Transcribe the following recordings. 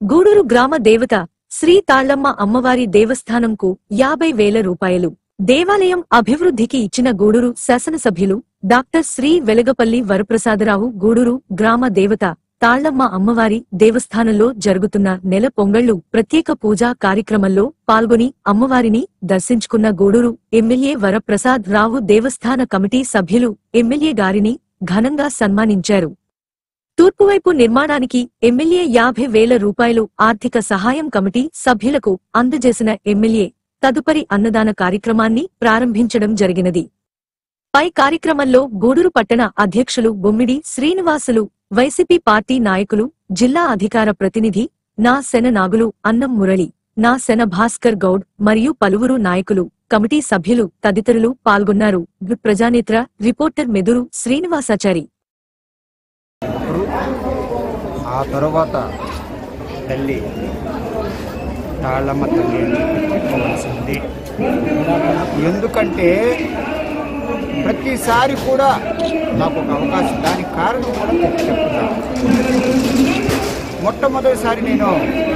గూడూరు గ్రామ దేవత శ్రీ తాళ్లమ్మ అమ్మవారి దేవస్థానంకు యాభై వేల రూపాయలు దేవాలయం అభివృద్ధికి ఇచ్చిన గూడూరు శాసనసభ్యులు డాక్టర్ శ్రీ వెలగపల్లి వరప్రసాదరావు గూడూరు గ్రామ దేవత తాళ్లమ్మ అమ్మవారి దేవస్థానంలో జరుగుతున్న నెల పొంగళ్లు ప్రత్యేక పూజా కార్యక్రమంలో పాల్గొని అమ్మవారిని దర్శించుకున్న గూడూరు ఎమ్మెల్యే వరప్రసాద్ రావు దేవస్థాన కమిటీ సభ్యులు ఎమ్మెల్యే గారిని ఘనంగా సన్మానించారు తూర్పువైపు నిర్మాణానికి ఎమ్మెల్యే యాభై వేల రూపాయలు ఆర్థిక సహాయం కమిటీ సభ్యులకు అందజేసిన ఎమ్మెల్యే తదుపరి అన్నదాన కార్యక్రమాన్ని ప్రారంభించడం జరిగినది పై కార్యక్రమంలో గూడూరు పట్టణ అధ్యక్షులు బొమ్మిడి శ్రీనివాసులు వైసీపీ పార్టీ నాయకులు జిల్లా అధికార ప్రతినిధి నా సెన నాగులు అన్నం మురళి నా సెన భాస్కర్ గౌడ్ మరియు పలువురు నాయకులు కమిటీ సభ్యులు తదితరులు పాల్గొన్నారు ప్రజానేత్ర రిపోర్టర్ మెదురు శ్రీనివాసాచారి అప్పుడు ఆ తరువాత తల్లి తాళమ్మ తల్లి అని చెప్పవలసింది ఎందుకంటే ప్రతిసారి కూడా నాకు ఒక అవకాశం దానికి కారణం కూడా మీకు చెప్తున్నాను మొట్టమొదటిసారి నేను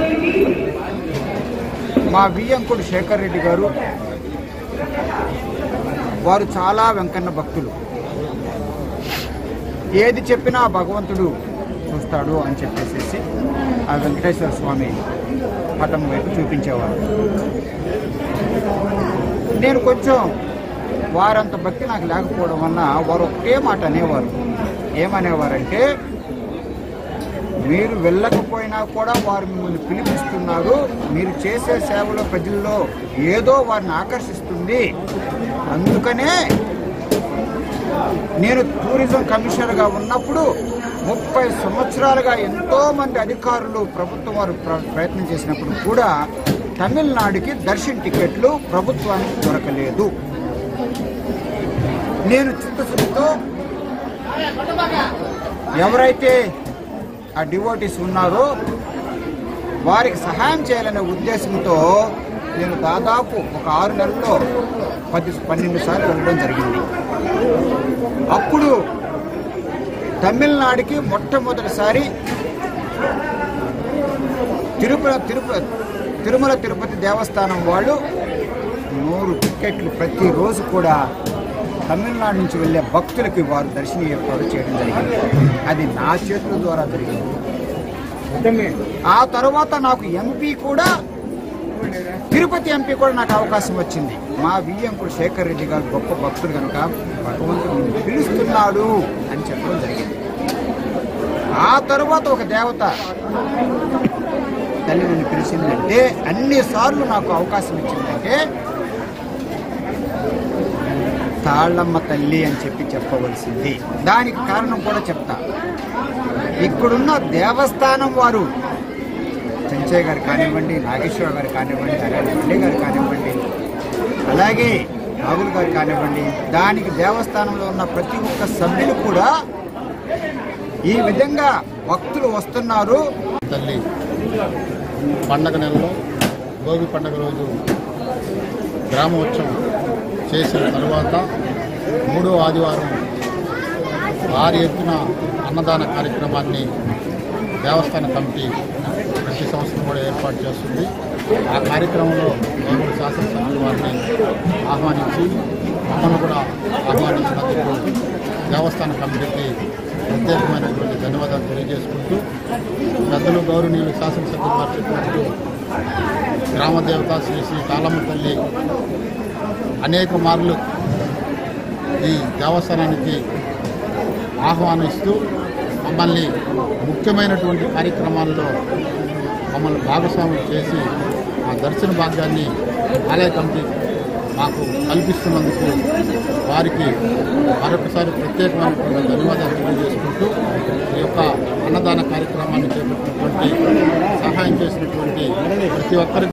మా వియ్యంకుడు శేఖర్ రెడ్డి గారు వారు చాలా వెంకన్న భక్తులు ఏది చెప్పినా ఆ భగవంతుడు చూస్తాడు అని చెప్పేసి ఆ వెంకటేశ్వర స్వామి పటం వైపు చూపించేవారు నేను కొంచెం వారంత భక్తి నాకు లేకపోవడం వలన వారు ఒకటే మాట అనేవారు ఏమనేవారంటే మీరు వెళ్ళకపోయినా కూడా వారు మిమ్మల్ని పిలిపిస్తున్నారు మీరు చేసే సేవలో ప్రజల్లో ఏదో వారిని ఆకర్షిస్తుంది అందుకనే నేను టూరిజం కమిషనర్గా ఉన్నప్పుడు ముప్పై సంవత్సరాలుగా ఎంతో మంది అధికారులు ప్రభుత్వం వారు ప్ర- ప్రయత్నం చేసినప్పుడు కూడా తమిళనాడుకి దర్శన్ టికెట్లు ప్రభుత్వానికి దొరకలేదు నేను చిత్తశుద్ధితో ఎవరైతే ఆ డివోటీస్ ఉన్నారో వారికి సహాయం చేయాలనే ఉద్దేశంతో నేను దాదాపు ఒక ఆరు నెలల్లో పది పన్నెండు సార్లు వెళ్ళడం జరిగింది అప్పుడు తమిళనాడుకి మొట్టమొదటిసారి తిరుపతి తిరుపతి తిరుమల తిరుపతి దేవస్థానం వాళ్ళు నూరు టికెట్లు ప్రతిరోజు కూడా తమిళనాడు నుంచి వెళ్ళే భక్తులకి వారు దర్శనం ఏర్పాటు చేయడం జరిగింది అది నా చేతుల ద్వారా జరిగింది ఆ తర్వాత నాకు ఎంపీ కూడా తిరుపతి ఎంపీ కూడా నాకు అవకాశం వచ్చింది మా వియ్యంకుడు శేఖర్ రెడ్డి గారు గొప్ప భక్తుడు కనుక భగవంతుడు నిన్ను పిలుస్తున్నాడు అని చెప్పడం జరిగింది ఆ తరువాత ఒక దేవత తల్లి నన్ను పిలిచిందంటే అన్ని సార్లు నాకు అవకాశం ఇచ్చిందంటే తాళ్ళమ్మ తల్లి అని చెప్పి చెప్పవలసింది దానికి కారణం కూడా చెప్తా ఇక్కడున్న దేవస్థానం వారు చెంచయ్య గారు కానివ్వండి నాగేశ్వర గారు కానివ్వండి అలాగే మురళి గారు కానివ్వండి అలాగే రాహుల్ గారు కానివ్వండి దానికి దేవస్థానంలో ఉన్న ప్రతి ఒక్క సభ్యులు కూడా ఈ విధంగా భక్తులు వస్తున్నారు తల్లి పండగ నెలలో భోగి పండగ రోజు గ్రామోత్సవం చేసిన తరువాత మూడో ఆదివారం భారీ ఎత్తున అన్నదాన కార్యక్రమాన్ని దేవస్థాన కమిటీ ప్రతి సంవత్సరం కూడా ఏర్పాటు చేస్తుంది ఆ కార్యక్రమంలో గౌరవ శాసనసభ్యుల వారిని ఆహ్వానించి మమ్మల్ని కూడా ఆహ్వానించినందుకు దేవస్థాన కమిటీకి ప్రత్యేకమైనటువంటి ధన్యవాదాలు తెలియజేసుకుంటూ పెద్దలు గౌరవనీయులు శాసనసభ్యులు వారు చెప్పినట్టు గ్రామ దేవత శ్రీ శ్రీ కాలమ్మ తల్లి అనేక మార్లు ఈ దేవస్థానానికి ఆహ్వానిస్తూ మమ్మల్ని ముఖ్యమైనటువంటి కార్యక్రమాల్లో మమ్మల్ని భాగస్వాములు చేసి ఆ దర్శన భాగ్యాన్ని ఆలయ కమిటీ మాకు కల్పిస్తున్నందుకు వారికి మరొకసారి ప్రత్యేకమైనటువంటి ధన్యవాదాలు తెలియజేసుకుంటూ ఈ యొక్క అన్నదాన కార్యక్రమాన్ని చేపట్టినటువంటి సహాయం చేసినటువంటి ప్రతి ఒక్కరికి